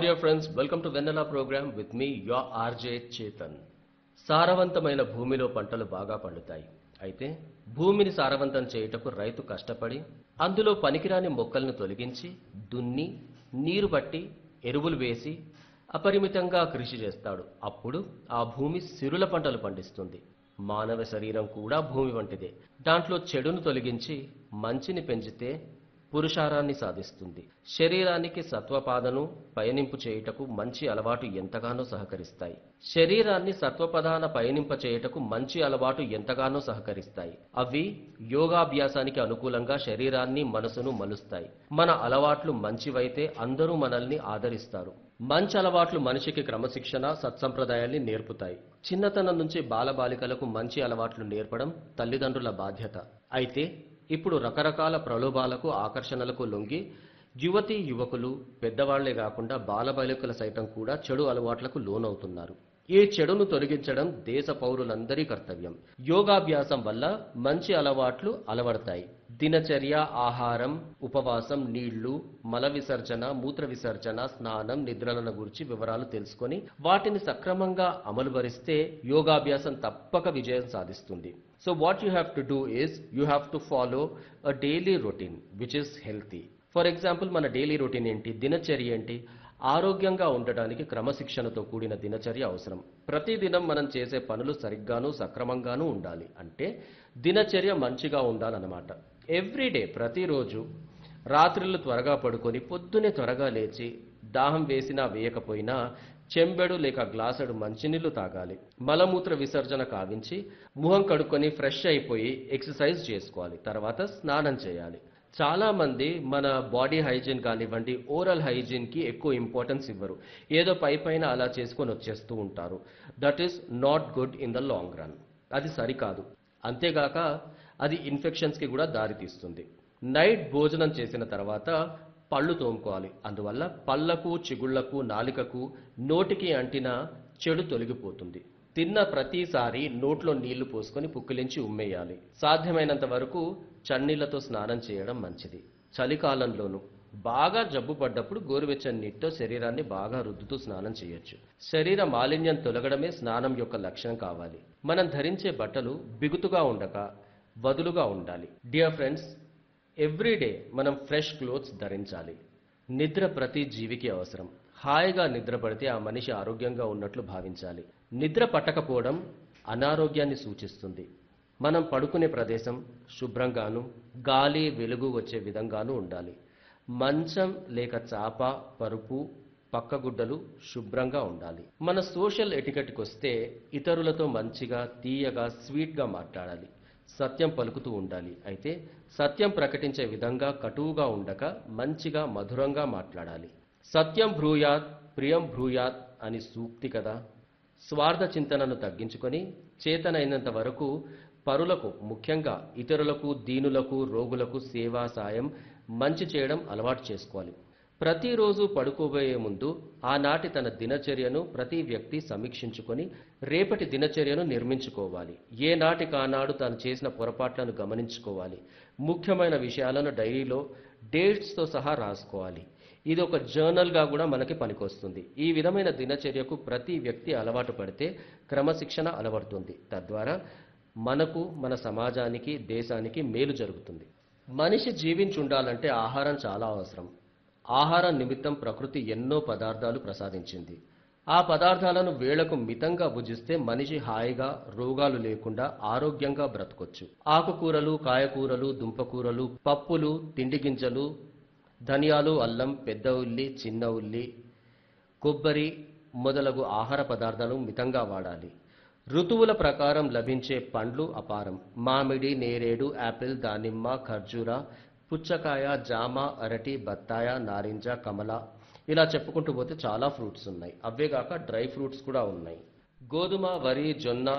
dear friends, welcome to Vanilla program with me, your RJ Chetan. సారవంతమైన భూమిలో పంటలు బాగా పండుతాయి అయితే భూమిని సారవంతం చేయుటకు రైతు కష్టపడి అందులో పనికిరాని మొక్కలను తొలగించి దున్ని నీరు పట్టి ఎరువులు వేసి అపరిమితంగా కృషి చేస్తాడు అప్పుడు ఆ భూమి సిరుల పంటలు పండిస్తుంది మానవ శరీరం కూడా భూమి వంటిదే దాంట్లో చెడును తొలగించి మంచిని పెంచితే పురుషారాన్ని సాధిస్తుంది శరీరానికి సత్వపాదను పయనింపు చేయుటకు మంచి అలవాటు ఎంతగానో సహకరిస్తాయి శరీరాన్ని సత్వపదాన పయనింప చేయుటకు మంచి అలవాటు ఎంతగానో సహకరిస్తాయి అవి యోగాభ్యాసానికి అనుకూలంగా శరీరాన్ని మనసును మలుస్తాయి మన అలవాట్లు మంచివైతే అందరూ మనల్ని ఆదరిస్తారు మంచి అలవాట్లు మనిషికి క్రమశిక్షణ సత్సంప్రదాయాల్ని నేర్పుతాయి చిన్నతనం నుంచి బాలబాలికలకు మంచి అలవాట్లు నేర్పడం తల్లిదండ్రుల బాధ్యత అయితే ఇప్పుడు రకరకాల ప్రలోభాలకు ఆకర్షణలకు లొంగి యువతీ యువకులు పెద్దవాళ్లే కాకుండా బాలబాలికల సైతం కూడా చెడు అలవాట్లకు లోనవుతున్నారు ఈ చెడును తొలగించడం దేశ పౌరులందరి కర్తవ్యం యోగాభ్యాసం వల్ల మంచి అలవాట్లు అలవడతాయి దినచర్య ఆహారం ఉపవాసం నీళ్లు మల విసర్జన మూత్ర విసర్జన స్నానం నిద్రలను గురించి వివరాలు తెలుసుకొని వాటిని సక్రమంగా అమలుపరిస్తే యోగాభ్యాసం తప్పక విజయం సాధిస్తుంది so what you have to do is you have to follow a daily routine which is healthy for example మన డైలీ రొటీన్ ఏంటి దినచర్య ఏంటి ఆరోగ్యంగా ఉండడానికి క్రమశిక్షణతో కూడిన దినచర్య అవసరం ప్రతిదినం మనం చేసే పనులు సరిగ్గాను సక్రమంగాను ఉండాలి అంటే దినచర్య మంచిగా ఉండాలన్నమాట ఎవ్రీడే ప్రతిరోజు రాత్రులు త్వరగా పడుకొని పొద్దునే త్వరగా లేచి దాహం వేసినా వేయకపోయినా చెంబెడు లేక గ్లాసుడు మంచినీళ్లు తాగాలి మలమూత్ర విసర్జన కావించి ముఖం కడుక్కొని ఫ్రెష్ అయిపోయి ఎక్సర్సైజ్ చేసుకోవాలి తర్వాత స్నానం చేయాలి చాలా మంది మన బాడీ హైజీన్ కానివ్వండి ఓరల్ హైజీన్ కి ఎక్కువ ఇంపార్టెన్స్ ఇవ్వరు ఏదో పై పైన అలా చేసుకొని వచ్చేస్తూ ఉంటారు that is not good in the long run అది సరికాదు అంతేగాక అది ఇన్ఫెక్షన్స్ కి కూడా దారితీస్తుంది నైట్ భోజనం చేసిన తర్వాత పళ్ళు తోముకోవాలి అందువల్ల పళ్ళకు చిగుళ్లకు నాలికకు నోటికి అంటిన చెడు తొలగిపోతుంది తిన్న ప్రతిసారి నోట్లో నీళ్లు పోసుకొని పుక్కిలించి ఉమ్మేయాలి సాధ్యమైనంత వరకు చన్నీళ్లతో స్నానం చేయడం మంచిది చలికాలంలోనూ బాగా జబ్బు పడ్డప్పుడు గోరువెచ్చని నీటితో శరీరాన్ని బాగా రుద్దుతూ స్నానం చేయొచ్చు శరీర మాలిన్యం తొలగడమే స్నానం యొక్క లక్ష్యం కావాలి మనం ధరించే బట్టలు బిగుతుగా ఉండక వదులుగా ఉండాలి డియర్ ఫ్రెండ్స్ ఎవ్రీడే మనం ఫ్రెష్ క్లోత్స్ ధరించాలి నిద్ర ప్రతి జీవికి అవసరం హాయిగా నిద్ర పడితే ఆ మనిషి ఆరోగ్యంగా ఉన్నట్లు భావించాలి నిద్ర పట్టకపోవడం అనారోగ్యాన్ని సూచిస్తుంది మనం పడుకునే ప్రదేశం శుభ్రంగాను గాలి వెలుగు వచ్చే విధంగాను ఉండాలి మంచం లేక చాప పరుపు పక్కగుడ్డలు శుభ్రంగా ఉండాలి మన సోషల్ ఎటికెట్కి వస్తే ఇతరులతో మంచిగా తీయగా స్వీట్గా మాట్లాడాలి సత్యం పలుకుతూ ఉండాలి అయితే సత్యం ప్రకటించే విధంగా కటువుగా ఉండక మంచిగా మధురంగా మాట్లాడాలి సత్యం భ్రూయాత్ ప్రియం భ్రూయాత్ అని సూక్తి కదా స్వార్థ చింతనను తగ్గించుకొని చేతనైనంత వరకు పరులకు ముఖ్యంగా ఇతరులకు దీనులకు రోగులకు సేవా సాయం మంచి చేయడం అలవాటు చేసుకోవాలి ప్రతిరోజు పడుకోబోయే ముందు ఆనాటి తన దినచర్యను ప్రతి వ్యక్తి సమీక్షించుకొని రేపటి దినచర్యను నిర్మించుకోవాలి ఏ నాటి కానాడు తాను చేసిన పొరపాట్లను గమనించుకోవాలి ముఖ్యమైన విషయాలను డైరీలో డేట్స్తో సహా రాసుకోవాలి ఇది ఒక జర్నల్గా కూడా మనకి పనికొస్తుంది ఈ విధమైన దినచర్యకు ప్రతి వ్యక్తి అలవాటు పడితే క్రమశిక్షణ అలవడుతుంది తద్వారా మనకు మన సమాజానికి దేశానికి మేలు జరుగుతుంది మనిషి జీవించి ఉండాలంటే ఆహారం చాలా అవసరం ఆహారం నిమిత్తం ప్రకృతి ఎన్నో పదార్థాలు ప్రసాదించింది ఆ పదార్థాలను వేళకు మితంగా భుజిస్తే మనిషి హాయిగా రోగాలు లేకుండా ఆరోగ్యంగా బ్రతకొచ్చు ఆకుకూరలు కాయకూరలు దుంపకూరలు పప్పులు తిండి గింజలు ధనియాలు అల్లం పెద్ద ఉల్లి చిన్న ఉల్లి కొబ్బరి మొదలగు ఆహార పదార్థాలు మితంగా వాడాలి ఋతువుల ప్రకారం లభించే పండ్లు అపారం మామిడి నేరేడు యాపిల్ దానిమ్మ ఖర్జూర పుచ్చకాయ జామ అరటి బత్తాయ నారింజ కమల ఇలా చెప్పుకుంటూ పోతే చాలా ఫ్రూట్స్ ఉన్నాయి అవే కాక డ్రై ఫ్రూట్స్ కూడా ఉన్నాయి గోధుమ వరి జొన్న